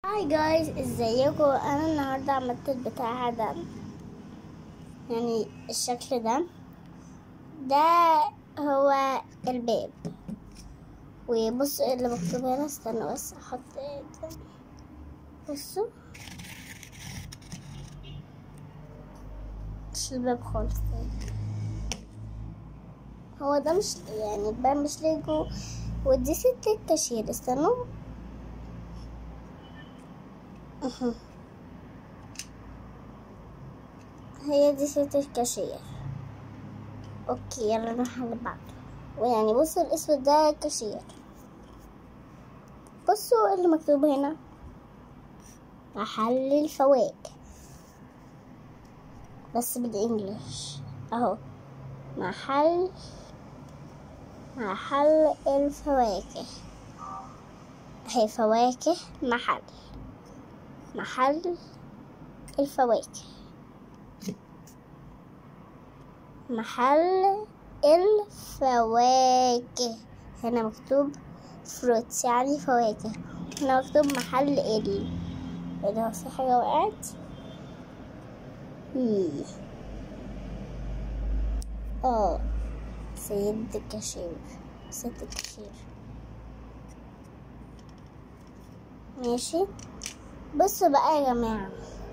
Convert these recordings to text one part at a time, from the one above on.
هاي جايز ازيكم انا النهارده عملت البتاع ده يعني الشكل ده ده هو الباب وبصوا ايه اللي مكتوب هنا استنى بس احط ده بصوا مش الباب خالص هو ده مش يعني الباب مش ليجو ودي ست الكاشير استنوا أها. هي دي ست الكاشير اوكي يلا نروح اللي بعده ويعني بصوا الاسود ده كاشير بصوا اللي مكتوب هنا محل الفواكه بس بالانجلش اهو محل محل الفواكه هي فواكه محل محل الفواكه محل الفواكه هنا مكتوب فروتس يعني فواكه هنا مكتوب محل ال ايه ده في حاجة وقعت مم. اه سيد الكاشير ست الكاشير ماشي بصوا بقى يا جماعة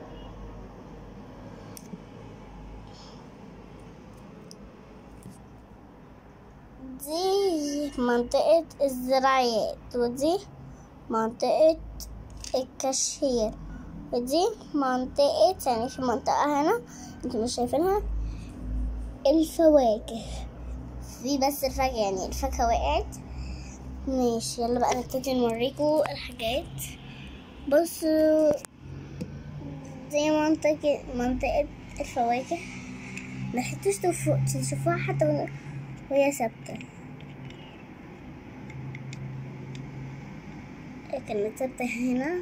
دي منطقة الزراعيات ودي منطقة الكاشير ودي منطقة يعني في منطقة هنا انتوا مش شايفينها الفواكه في بس الفاكهة يعني الفاكهة وقعت ماشي يلا بقى نبتدي نوريكم الحاجات بصوا دي منطقة منطقة الفواكه ملحقتوش تشوفوها حتى وهي ثابتة كانت ثابتة هنا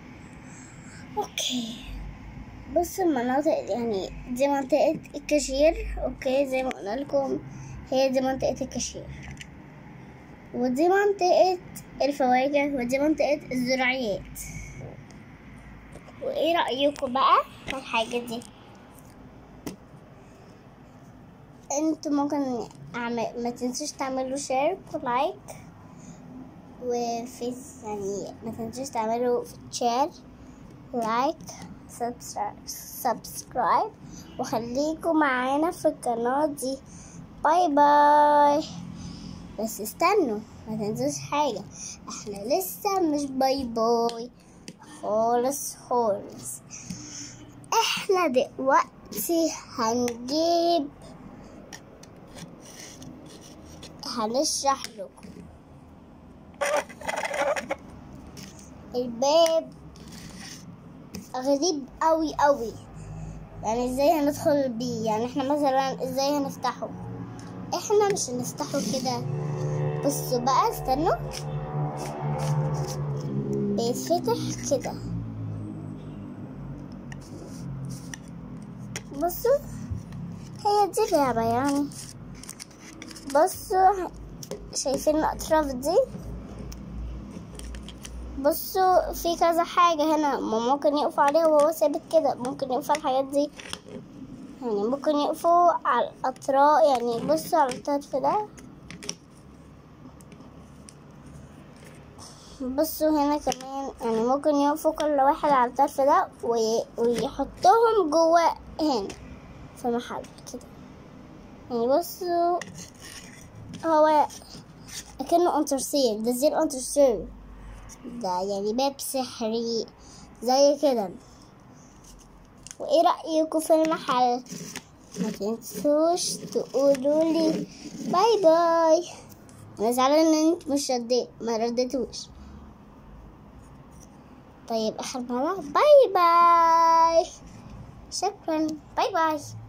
اوكي بصوا المناطق يعني دي منطقة الكاشير اوكي زي ما قلنا لكم هي دي منطقة الكاشير ودي منطقة الفواكه ودي منطقة الزراعيات وايه رأيكم بقى في الحاجة دي انتوا ممكن أعمل... ما تنسوش تعملوا شير ولايك وفيس يعني ما تنسوش تعملوا شير لايك سبسكرايب وخليكم معانا في القناة دي باي باي بس استنوا ما تنسوش حاجة احنا لسه مش باي باي خالص خالص احنا دلوقتي هنجيب هنشرح لكم الباب غريب قوي قوي يعني ازاي هندخل بيه يعني احنا مثلا ازاي هنفتحه احنا مش هنفتحه كده بصوا بقى استنوا بيتفتح كده بصوا هي دي لعبة يعني بصوا شايفين الأطراف دي بصوا في كذا حاجة هنا ممكن يقفوا عليها وهو ثابت كده ممكن يقفوا على الحاجات دي يعني ممكن يقفوا على الأطراف يعني بصوا على الطرف ده بصوا هنا كمان يعني ممكن يقفوا كل واحد على الطرف ده وي... ويحطهم جوه هنا في محل كده يعني بصوا هو كأنه انترسير ده زي الانترسير ده يعني باب سحري زي كده وايه رأيكم في المحل ما تنسوش تقولوا لي باي باي انا زعلان ان انت مش رديت ما رديتوش طيب اخر مرة باي باي شكرا باي باي